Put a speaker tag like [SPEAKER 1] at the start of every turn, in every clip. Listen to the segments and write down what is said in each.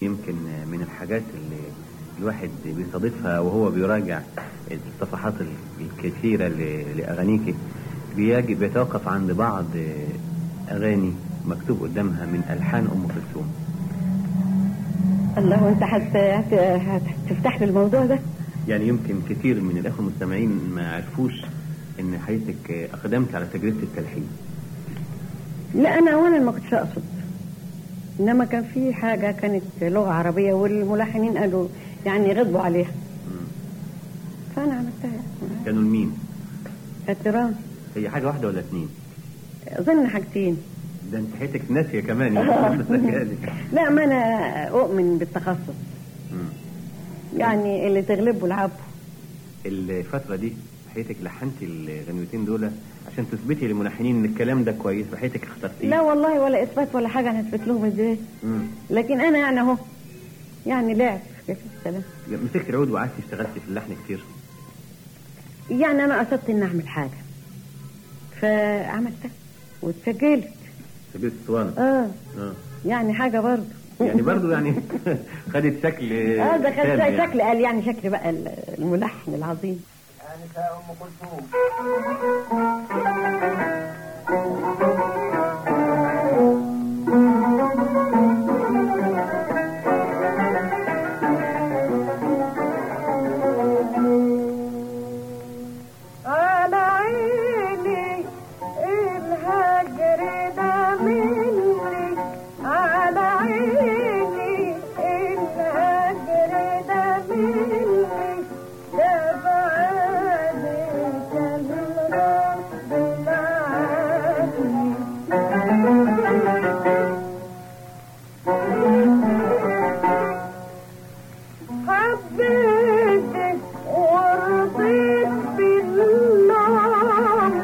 [SPEAKER 1] يمكن من الحاجات اللي الواحد بيستضيفها وهو بيراجع الصفحات الكثيرة ل- لأغانيك بيجي بيتوقف عند بعض أغاني مكتوب قدامها من ألحان أم كلثوم
[SPEAKER 2] الله وانت هت... هت... هتفتح لي الموضوع ده
[SPEAKER 1] يعني يمكن كثير من الأخوة المستمعين ما عرفوش إن حضرتك أقدمت على تجربة التلحين
[SPEAKER 2] لا انا اولا ما كنتش اقصد انما كان في حاجه كانت لغه عربيه والملحنين قالوا يعني غضبوا عليها
[SPEAKER 1] مم.
[SPEAKER 2] فانا عملتها
[SPEAKER 1] كانوا لمين؟
[SPEAKER 2] احترام
[SPEAKER 1] هي حاجة واحدة ولا اتنين؟
[SPEAKER 2] اظن حاجتين
[SPEAKER 1] ده انت حياتك ناسية كمان يعني
[SPEAKER 2] لا ما انا اؤمن بالتخصص
[SPEAKER 1] مم.
[SPEAKER 2] يعني اللي تغلبه العبه
[SPEAKER 1] الفترة دي حياتك لحنتي الغنوتين دول عشان تثبتي للملحنين ان الكلام ده كويس فحياتك اخترتيه
[SPEAKER 2] لا والله ولا اثبات ولا حاجه انا اثبت لهم ازاي
[SPEAKER 1] مم.
[SPEAKER 2] لكن انا يعني اهو يعني لعب كيف السلام
[SPEAKER 1] مسكت العود وقعدت اشتغلتي في اللحن كتير
[SPEAKER 2] يعني انا قصدت اني اعمل حاجه فعملتها واتسجلت
[SPEAKER 1] سجلت اسطوانة
[SPEAKER 2] اه
[SPEAKER 1] اه
[SPEAKER 2] يعني حاجه برضه
[SPEAKER 1] يعني برضو يعني خدت شكل
[SPEAKER 2] اه ده
[SPEAKER 1] تام
[SPEAKER 2] كان
[SPEAKER 1] يعني.
[SPEAKER 2] شكل قال يعني شكل بقى الملحن العظيم
[SPEAKER 3] نساء ام كلثوم
[SPEAKER 4] على عيني الهجر ده مني على عيني الهجر ده مني ده بعدك الغصب عني حبيتك ورضيت بالله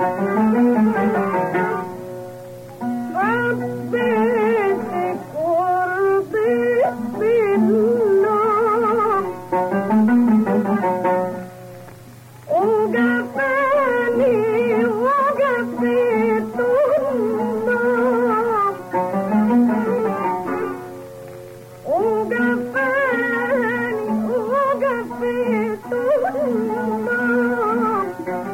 [SPEAKER 4] حبيتك ورضيت بالله وجفاني وجفيت النار وجفاني وجفيت النار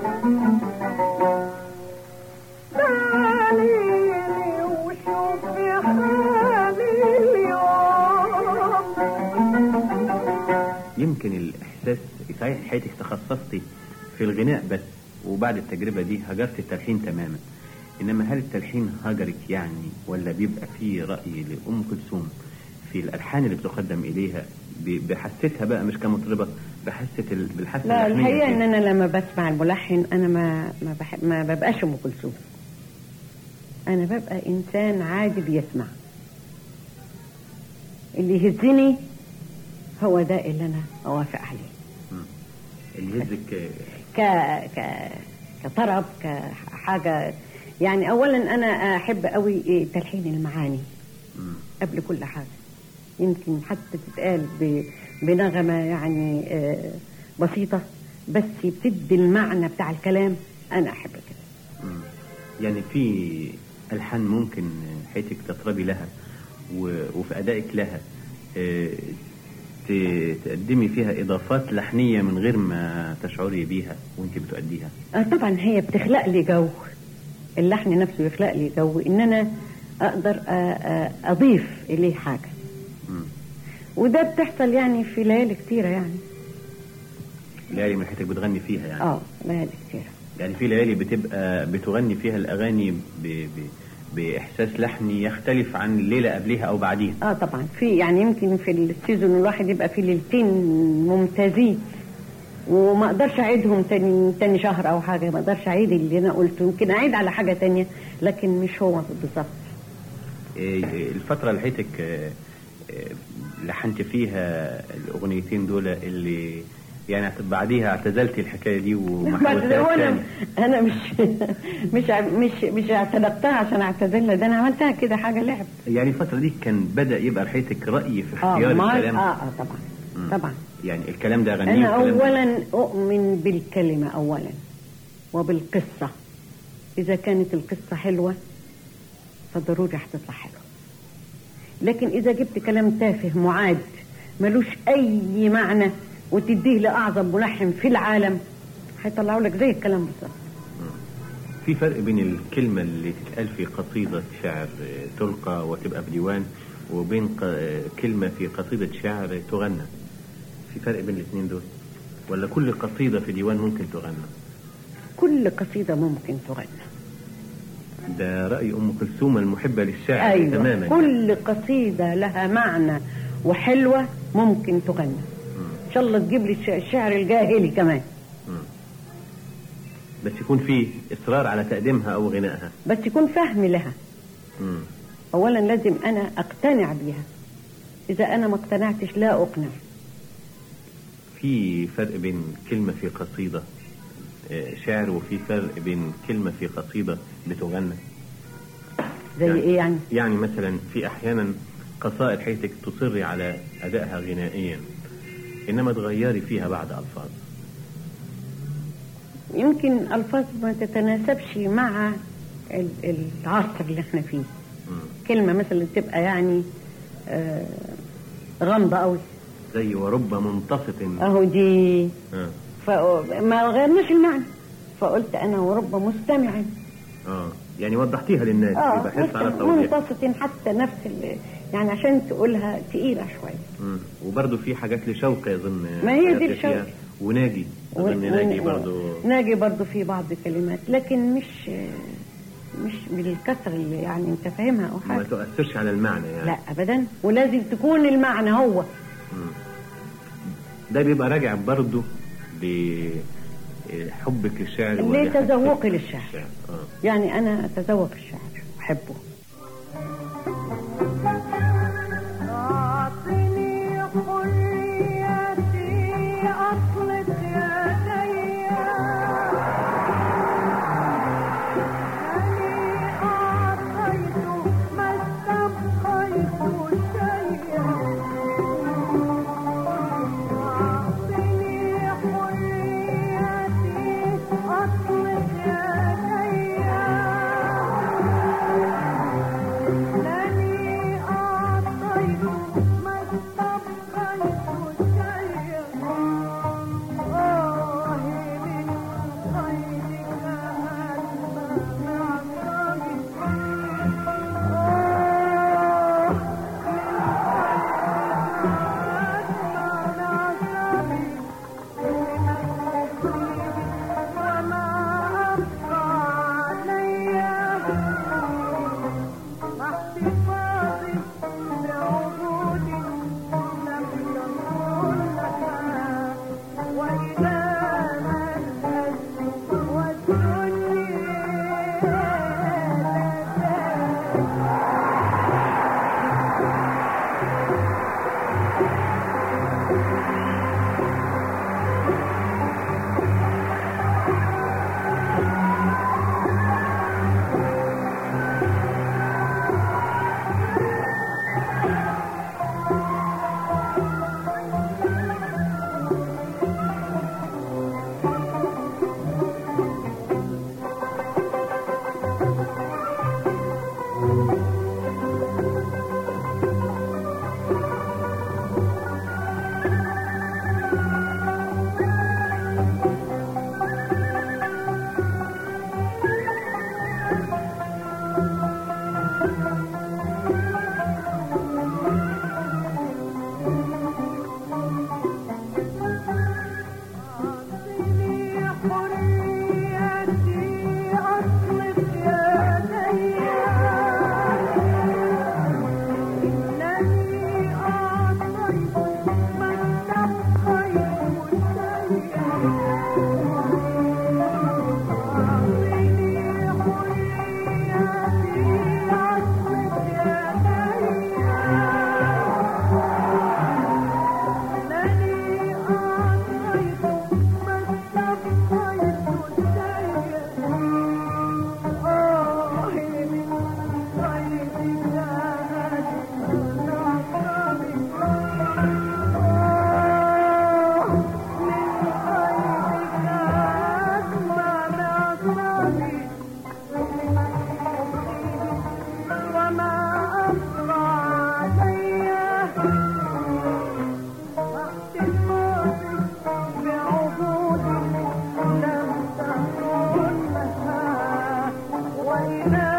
[SPEAKER 4] تعاليلي وشوفي حالي اليوم
[SPEAKER 1] يمكن الاحساس صحيح حياتك تخصصتي في الغناء بس وبعد التجربة دي هجرت التلحين تماما انما هل التلحين هجرك يعني ولا بيبقى فيه رأي لأم كلثوم في الألحان اللي بتقدم إليها ب- بحستها بقى مش كمطربة بحست ال... بالحاسة
[SPEAKER 2] لا
[SPEAKER 1] اللحنية
[SPEAKER 2] الحقيقه ان
[SPEAKER 1] فيها.
[SPEAKER 2] انا لما بسمع الملحن انا ما ما, بح... ما ببقاش ام كلثوم انا ببقى انسان عادي بيسمع اللي يهزني هو ده اللي انا اوافق عليه
[SPEAKER 1] اللي يهزك
[SPEAKER 2] ك ك كطرب كحاجه يعني اولا انا احب قوي إيه تلحين المعاني
[SPEAKER 1] مم.
[SPEAKER 2] قبل كل حاجه يمكن حتى تتقال ب... بنغمه يعني آه، بسيطه بس بتدي المعنى بتاع الكلام انا احب كده
[SPEAKER 1] مم. يعني في ألحان ممكن حياتك تطربي لها و... وفي أدائك لها آه، ت- تقدمي فيها إضافات لحنية من غير ما تشعري بيها وانت بتؤديها
[SPEAKER 2] آه، طبعا هي بتخلق لي جو اللحن نفسه يخلق لي جو ان انا اقدر آه، آه، اضيف اليه حاجه
[SPEAKER 1] مم.
[SPEAKER 2] وده بتحصل يعني في ليالي كتيره يعني
[SPEAKER 1] ليالي من حياتك بتغني فيها يعني
[SPEAKER 2] اه ليالي كتيره
[SPEAKER 1] يعني في ليالي بتبقى بتغني فيها الأغاني ب... ب... بإحساس لحني يختلف عن الليلة قبلها أو بعديها
[SPEAKER 2] اه طبعا في يعني يمكن في السيزون الواحد يبقى في ليلتين ممتازين وما اقدرش اعيدهم تاني تاني شهر او حاجه ما اقدرش اعيد اللي انا قلته يمكن اعيد على حاجه تانية لكن مش هو بالظبط
[SPEAKER 1] إيه، الفترة اللي حياتك آه، آه، لحنت فيها الأغنيتين دول اللي يعني بعديها اعتزلتي الحكاية دي وما
[SPEAKER 2] بعد ده
[SPEAKER 1] حاولتهاش
[SPEAKER 2] وانا
[SPEAKER 1] تاني
[SPEAKER 2] انا مش مش ع- مش مش اعتنقتها عشان اعتذر ده انا عملتها كده حاجه لعب
[SPEAKER 1] يعني الفترة دي كان بدأ يبقى لحيتك رأي في
[SPEAKER 2] اه
[SPEAKER 1] اختيار
[SPEAKER 2] ما-
[SPEAKER 1] الكلام
[SPEAKER 2] اه اه طبعا
[SPEAKER 1] مم.
[SPEAKER 2] طبعا
[SPEAKER 1] يعني الكلام ده أغنيه
[SPEAKER 2] انا
[SPEAKER 1] والكلام ده-
[SPEAKER 2] اولا اؤمن بالكلمه اولا وبالقصه اذا كانت القصه حلوه فضروري هتطلع حلوه لكن اذا جبت كلام تافه معاد ملوش اي معنى وتديه لاعظم ملحن في العالم هيطلعوا لك زي الكلام بالظبط
[SPEAKER 1] في فرق بين الكلمة اللي تتقال في قصيدة شعر آه، تلقى وتبقى في ديوان وبين ق- آه، كلمة في قصيدة شعر تغنى في فرق بين الاثنين دول ولا كل قصيدة في ديوان ممكن تغنى
[SPEAKER 2] كل قصيده ممكن تغنى
[SPEAKER 1] ده رأي أم كلثوم المحبة للشعر
[SPEAKER 2] ايوه
[SPEAKER 1] تماما
[SPEAKER 2] كل قصيده لها معنى وحلوه ممكن تغنى ان شاء الله تجيب لي الش- الشعر الجاهلي كمان
[SPEAKER 1] بس يكون في إصرار على تقديمها أو غنائها
[SPEAKER 2] بس يكون فهم لها
[SPEAKER 1] مم.
[SPEAKER 2] اولا لازم انا اقتنع بيها اذا انا ما اقتنعتش لا اقنع
[SPEAKER 1] في فرق بين كلمة في قصيدة آه، شعر وفي فرق بين كلمة في قصيدة بتغنى
[SPEAKER 2] زي
[SPEAKER 1] يعني-
[SPEAKER 2] ايه يعني
[SPEAKER 1] يعني مثلا في أحيانا قصائد حيثك تصري على أدائها غنائيا إنما تغيري فيها بعض ألفاظ
[SPEAKER 2] يمكن الفاظ ما تتناسبش مع ال- العصر اللي احنا فيه
[SPEAKER 1] مم.
[SPEAKER 2] كلمه مثلا تبقى يعني آه، غامضه قوي
[SPEAKER 1] زي ورب منتصت
[SPEAKER 2] اهو دي
[SPEAKER 1] آه.
[SPEAKER 2] فما غيرناش المعنى فقلت انا ورب مستمع
[SPEAKER 1] آه. يعني وضحتيها للناس
[SPEAKER 2] اه
[SPEAKER 1] يبقى حرص على
[SPEAKER 2] مست-
[SPEAKER 1] التوضيح
[SPEAKER 2] منتصت حتى نفس ال- يعني عشان تقولها تقيله شويه
[SPEAKER 1] مم. وبرضه في حاجات لشوقي يظن
[SPEAKER 2] ما هي دي
[SPEAKER 1] حاجات فيها.
[SPEAKER 2] الشوقي.
[SPEAKER 1] وناجي
[SPEAKER 2] و-
[SPEAKER 1] أظن ناجي
[SPEAKER 2] ون-
[SPEAKER 1] برضه
[SPEAKER 2] ناجي برضو في بعض الكلمات لكن مش مش بالكسر اللي يعني انت فاهمها او
[SPEAKER 1] ما
[SPEAKER 2] حاجه
[SPEAKER 1] تؤثرش على المعنى يعني
[SPEAKER 2] لا ابدا ولازم تكون المعنى هو
[SPEAKER 1] ده بيبقى راجع برضه لحبك للشعر
[SPEAKER 2] لتذوقي
[SPEAKER 1] ولحبك
[SPEAKER 2] للشعر.
[SPEAKER 1] اه
[SPEAKER 2] يعني انا اتذوق الشعر احبه
[SPEAKER 4] أعطني حريتي أطلق يدي أني أعطيت ما استبقيت شيئا أعطني حريتي أطلق يدي لاني أعطيت ما استبقيت شيئا آه من خيرك أسمع معصمي آه أسمع معصمي من الخير وما أبقى عليّ واحتفاظي بعهود الندى